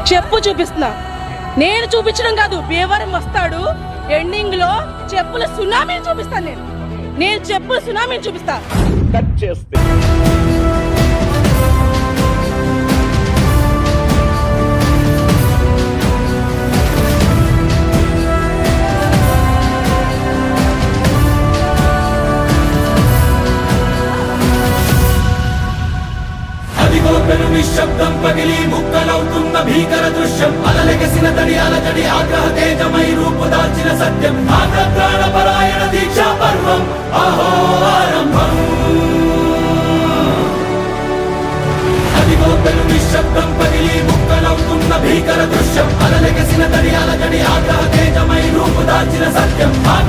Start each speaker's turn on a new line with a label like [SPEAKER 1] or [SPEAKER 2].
[SPEAKER 1] చెప్పు చూపిస్తున్నా నేను చూపించడం కాదు బేవరం వస్తాడు ఎండింగ్ లో చెప్పుల సునామీని చూపిస్తాను నేను నేను చెప్పుల సునామీని చూపిస్తా
[SPEAKER 2] కట్ చేస్తే
[SPEAKER 3] అదిగో పెను నిశ్శబ్దం పగిలి ముక్కలవుతున్న భీకర దృశ్యం అలలెగసిన తడి అలజడి ఆగ్రహ తేజమై రూపు దాల్చిన సత్యం ఆగ్రహ పరాయణ దీక్షా పర్వం అహో ఆరంభం అదిగో పెను నిశ్శబ్దం పగిలి ముక్కలవుతున్న భీకర దృశ్యం అలలెగసిన తడి అలజడి ఆగ్రహ తేజమై రూపు దాల్చిన సత్యం ఆగ్రహ